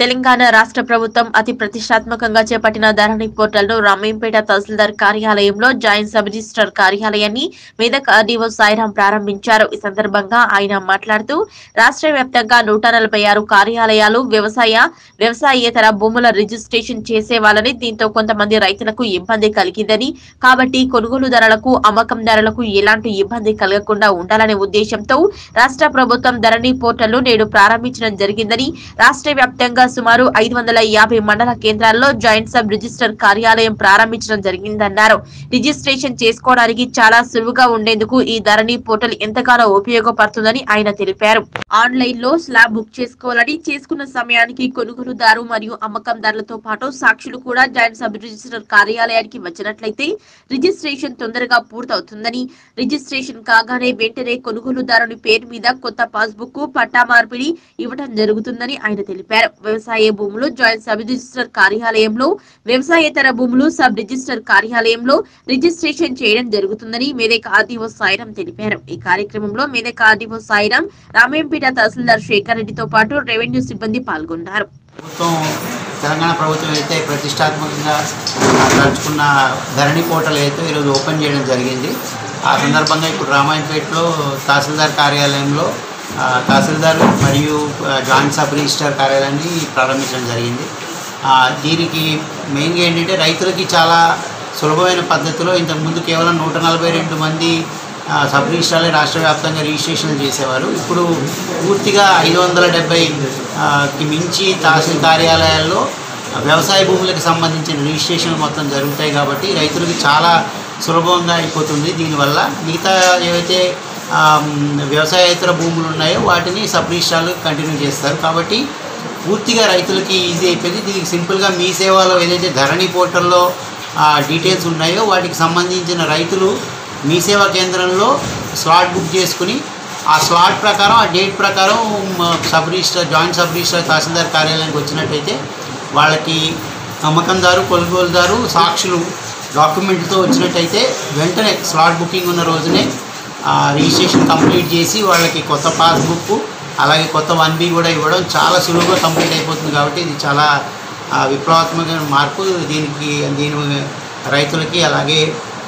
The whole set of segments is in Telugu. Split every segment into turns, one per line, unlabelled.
తెలంగాణ రాష్ట్ర ప్రభుత్వం అతి ప్రతిష్టాత్మకంగా చేపట్టిన ధరణి పోర్టల్ ను రామేంపేట తహసీల్దార్ కార్యాలయంలో జాయింట్ సబ్ రిజిస్టర్ కార్యాలయాన్ని మెదక్ ఆర్డీఓ సాయిరాం ప్రారంభించారు ఈ సందర్భంగా ఆయన మాట్లాడుతూ రాష్ట్ర వ్యాప్తంగా నూట నలభై ఆరు కార్యాలయాలు వ్యవసాయ వ్యవసాయేతర భూముల రిజిస్ట్రేషన్ చేసేవాళ్ళని దీంతో కొంతమంది రైతులకు ఇబ్బంది కలిగిందని కాబట్టి కొనుగోలుదారులకు అమ్మకందారులకు ఎలాంటి ఇబ్బంది కలగకుండా ఉండాలనే ఉద్దేశంతో రాష్ట్ర ప్రభుత్వం ధరణి పోర్టల్ ను నేడు ప్రారంభించడం జరిగిందని రాష్ట్ర వ్యాప్తంగా సుమారు ఐదు వందల యాభై మండల కేంద్రాల్లో జాయింట్ సబ్ రిజిస్టర్ కార్యాలయం ప్రారంభించడం జరిగిందన్నారు రిజిస్ట్రేషన్ చేసుకోవడానికి చాలా సులువుగా ఉండేందుకు ఈ ధరణి పోర్టల్ ఎంతగానో ఉపయోగపడుతుందని ఆయన తెలిపారు ఆన్లైన్ లో స్లాబ్ బుక్ చేసుకోవాలని చేసుకున్న సమయానికి కొనుగోలుదారు మరియు అమ్మకందారులతో పాటు సాక్షులు కూడా జాయింట్ సబ్ రిజిస్టర్ కార్యాలయానికి వచ్చినట్లయితే రిజిస్ట్రేషన్ తొందరగా పూర్తవుతుందని రిజిస్ట్రేషన్ కాగానే వెంటనే కొనుగోలుదారుని పేరు మీద కొత్త పాస్బుక్ పట్టా మార్పిడి ఇవ్వడం జరుగుతుందని ఆయన తెలిపారు వ్యవసాయ భూములు జాయింట్ సబ్ రిజిస్టర్ కార్యాలయంలో వ్యవసాయేతర భూములు సబ్ రిజిస్టర్ కార్యాలయంలో రిజిస్ట్రేషన్ చేయడం జరుగుతుందని మేదక్ ఆర్డీఓ సాయిరాం తెలిపారు ఈ కార్యక్రమంలో మేదక్ ఆర్డీఓ సాయిరాం రామేంపేట తహసీల్దార్ శేఖర్ రెడ్డితో పాటు రెవెన్యూ సిబ్బంది పాల్గొన్నారు
ప్రభుత్వం తెలంగాణ ప్రభుత్వం అయితే ప్రతిష్టాత్మకంగా తలుచుకున్న ధరణి పోర్టల్ అయితే ఈరోజు ఓపెన్ చేయడం జరిగింది ఆ సందర్భంగా ఇప్పుడు రామాయణపేటలో తహసీల్దార్ కార్యాలయంలో ఆ, తహసీల్దార్ మరియు ఆ, జాయింట్ సబ్ రిజిస్టర్ కార్యాలయాన్ని ప్రారంభించడం జరిగింది ఆ, దీనికి మెయిన్గా ఏంటంటే రైతులకి చాలా సులభమైన పద్ధతిలో ఇంతకుముందు కేవలం నూట నలభై రెండు మంది ఆ, సబ్ రిజిస్ట్రాలే రాష్ట్ర వ్యాప్తంగా రిజిస్ట్రేషన్ చేసేవారు ఇప్పుడు పూర్తిగా ఐదు వందల డెబ్బైకి మించి తహసీల్ కార్యాలయాల్లో వ్యవసాయ భూములకు సంబంధించిన రిజిస్ట్రేషన్ మొత్తం జరుగుతాయి కాబట్టి రైతులకి చాలా సులభంగా అయిపోతుంది దీనివల్ల మిగతా ఏవైతే ఆ, మ్, వ్యవసాయేతర భూములు ఉన్నాయో వాటిని సబ్ రిజిస్ట్రాలు కంటిన్యూ చేస్తారు కాబట్టి పూర్తిగా రైతులకి ఈజీ అయిపోయింది దీనికి సింపుల్గా మీ సేవలో ఏదైతే ధరణి పోర్టల్లో ఆ, డీటెయిల్స్ ఉన్నాయో వాటికి సంబంధించిన రైతులు మీ సేవా కేంద్రంలో స్లాట్ బుక్ చేసుకుని ఆ స్లాట్ ప్రకారం ఆ డేట్ ప్రకారం మ, sub register joint sub register తహసీల్దార్ కార్యాలయానికి వచ్చినట్టయితే వాళ్ళకి అమ్మకందారు కొనుగోలుదారు సాక్షులు డాక్యుమెంట్తో వచ్చినట్టయితే వెంటనే స్లాట్ బుకింగ్ ఉన్న రోజునే ఆ, రిజిస్ట్రేషన్ కంప్లీట్ చేసి వాళ్ళకి కొత్త పాస్బుక్ అలాగే కొత్త వన్ బి కూడా ఇవ్వడం చాలా సులువుగా కంప్లీట్ అయిపోతుంది కాబట్టి ఇది చాలా ఆ, విప్లవాత్మకమైన మార్పు దీనికి దీని రైతులకి అలాగే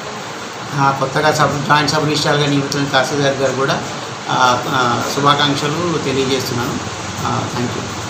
ఆ, కొత్తగా సబ్ జాయింట్ సబ్ రిజిస్ట్రార్గా నియమితున్న తహసీల్దార్ గారు కూడా ఆ, ఆ, శుభాకాంక్షలు తెలియజేస్తున్నాను థ్యాంక్ యూ